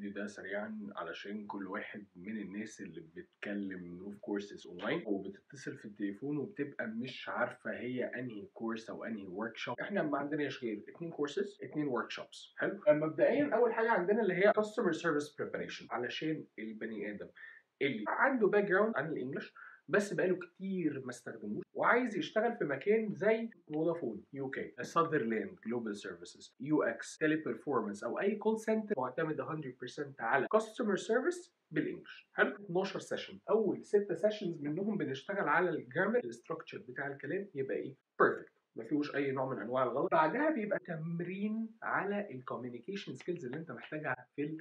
الفيديو ده سريعا علشان كل واحد من الناس اللي بتكلم روف كورسز اونلاين وبتتصل في التليفون وبتبقى مش عارفه هي انهي كورس او انهي ورك شوب احنا ما عندناش غير اتنين كورسز اتنين ورك شوبس حلو مبدئيا اول حاجه عندنا اللي هي كاستمر سيرفيس بريباريشن علشان البني ادم اللي عنده باك جراوند عن الانجليش بس بقاله كتير ما استخدموش وعايز يشتغل في مكان زي فودافون يو كي ساذرلاند جلوبال سيرفيسز يو اكس تيلي بيرفورمانس او اي كول سنتر معتمد 100% على كاستمر سيرفيس بالانجلش حلو 12 سيشن اول 6 سيشنز منهم بنشتغل على الجرامر الاستراكشر بتاع الكلام يبقى ايه بيرفكت ما فيهوش اي نوع من انواع الغلط بعدها بيبقى تمرين على الكوميونيكيشن سكيلز اللي انت محتاجها في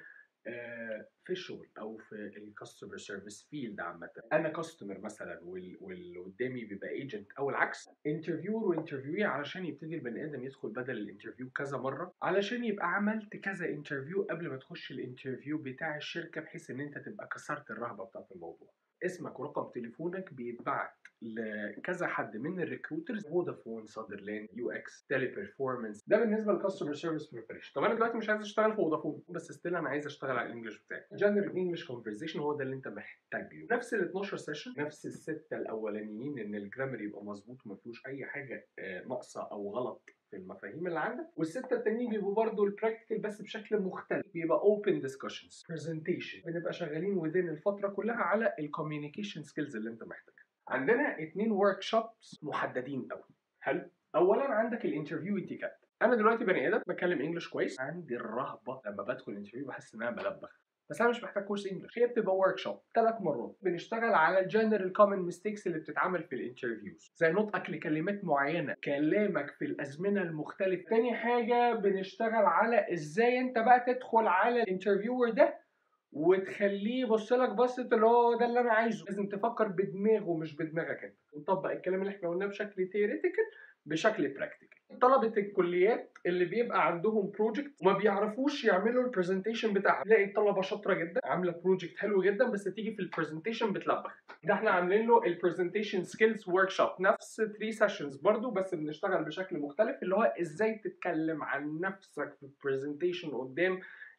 في الشغل او في الكاستمر سيرفيس فيلد عامه انا كاستمر مثلا واللي قدامي بيبقى ايجنت او العكس انترفيور وانترفيوي علشان يبتدي البني ادم يدخل بدل الانترفيو كذا مره علشان يبقى عملت كذا انترفيو قبل ما تخش الانترفيو بتاع الشركه بحيث ان انت تبقى كسرت الرهبه بتاعت الموضوع اسمك ورقم تليفونك بيتبعت لكذا حد من الريكروترز فودافون ساذرلاند يو اكس تيلي بيرفورمانس ده بالنسبه للكاستمر سيرفيس بريبريشن طب انا دلوقتي مش عايز اشتغل في فودافون بس ستيل انا عايز اشتغل على الانجليش بتاعي جنرال انجلش كونفرزيشن هو ده اللي انت محتاج له نفس ال 12 سيشن نفس السته الاولانيين ان الجرامر يبقى مظبوط وما فيهوش اي حاجه ناقصه او غلط في المفاهيم اللي عندك والسته التانيين بيبقوا برضه البراكتيكال بس بشكل مختلف بيبقى اوبن ديسكشنز برزنتيشن بنبقى شغالين وذين الفتره كلها على الكوميونيكيشن سكيلز اللي انت محتاجها عندنا اتنين ورك شوبس محددين قوي حلو اولا عندك الانترفيو اتيكات انا دلوقتي بني ادم بتكلم انجلش كويس عندي الرهبه لما بدخل الانترفيو بحس ان انا بلبخ بس انا مش محتاج كورس انجلش هي بتبقى ورك شوب ثلاث مرات بنشتغل على الجنرال كومن ميستيكس اللي بتتعمل في الانترفيوز زي نطقك لكلمات معينه كلامك في الازمنه المختلفه تاني حاجه بنشتغل على ازاي انت بقى تدخل على الانترفيور ده وتخليه يبص لك بصه اللي هو ده اللي انا عايزه لازم تفكر بدماغه مش بدماغك انت نطبق الكلام اللي احنا قلناه بشكل ثيوريتيكال بشكل براكتيكال طلبه الكليات اللي بيبقى عندهم بروجكت وما بيعرفوش يعملوا البرزنتيشن بتاعها تلاقي الطلبه شاطره جدا عامله بروجكت حلو جدا بس تيجي في البرزنتيشن بتلبخ ده احنا عاملين له البرزنتيشن سكيلز ورك شوب نفس 3 سيشنز برضو بس بنشتغل بشكل مختلف اللي هو ازاي تتكلم عن نفسك في البرزنتيشن قدام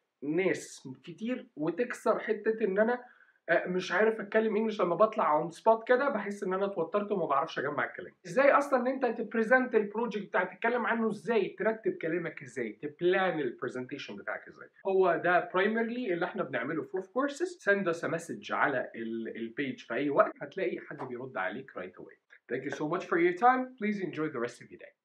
ناس كتير وتكسر حته ان انا مش عارف اتكلم انجلش لما بطلع اون سبوت كده بحس ان انا اتوترت وما بعرفش اجمع الكلام ازاي اصلا ان انت تبريزنت البروجكت بتاعك تتكلم عنه ازاي ترتب كلامك ازاي تبلان البرزنتيشن بتاعك ازاي هو ده برايمرلي اللي احنا بنعمله في روف كورسز سند اس مسج على البيج في اي وقت هتلاقي حد بيرد عليك رايت right اواي Thank you so much for your time. Please enjoy the rest of your day.